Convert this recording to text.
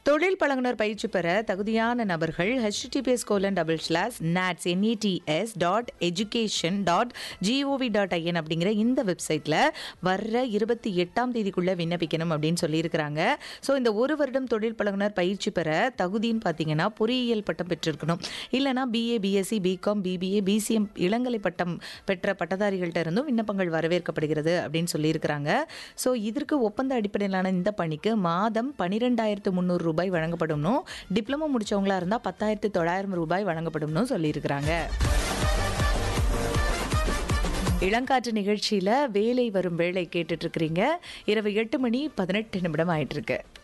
தொழில் பழங்குனர் பயிற்சி பெற தகுதியான நபர்கள் HTTPS colon double slash nats NETS dot education dot GOV dot IN அப்படிங்கிற இந்த வெப்சைட்டில் வர்ற இருபத்தி எட்டாம் தேதிக்குள்ளே விண்ணப்பிக்கணும் அப்படின்னு சொல்லியிருக்கிறாங்க ஸோ இந்த ஒரு வருடம் தொழில் பழங்குனர் பயிற்சி பெற தகுதின்னு பார்த்தீங்கன்னா பொறியியல் பட்டம் பெற்றிருக்கணும் இல்லைனா BA BSc BCom BBA BCM இளங்கலை பட்டம் பெற்ற பட்டதாரிகள்ட்ட இருந்தும் விண்ணப்பங்கள் வரவேற்கப்படுகிறது அப்படின்னு சொல்லியிருக்கிறாங்க ஸோ இதற்கு ஒப்பந்த அடிப்படையிலான இந்த பணிக்கு மாதம் பன்னிரெண்டாயிரத்து முந்நூறு ரூபாய் வழங்கப்படும்னு டிப்ளமோ முடிச்சவங்களா இருந்தால் பத்தாயிரத்து தொள்ளாயிரம் ரூபாய் வழங்கப்படும்னு சொல்லியிருக்கிறாங்க இளங்காற்று நிகழ்ச்சியில் வேலை வரும் வேலை கேட்டுட்டு இருக்கிறீங்க இரவு எட்டு மணி பதினெட்டு நிமிடம் ஆயிட்டு இருக்கு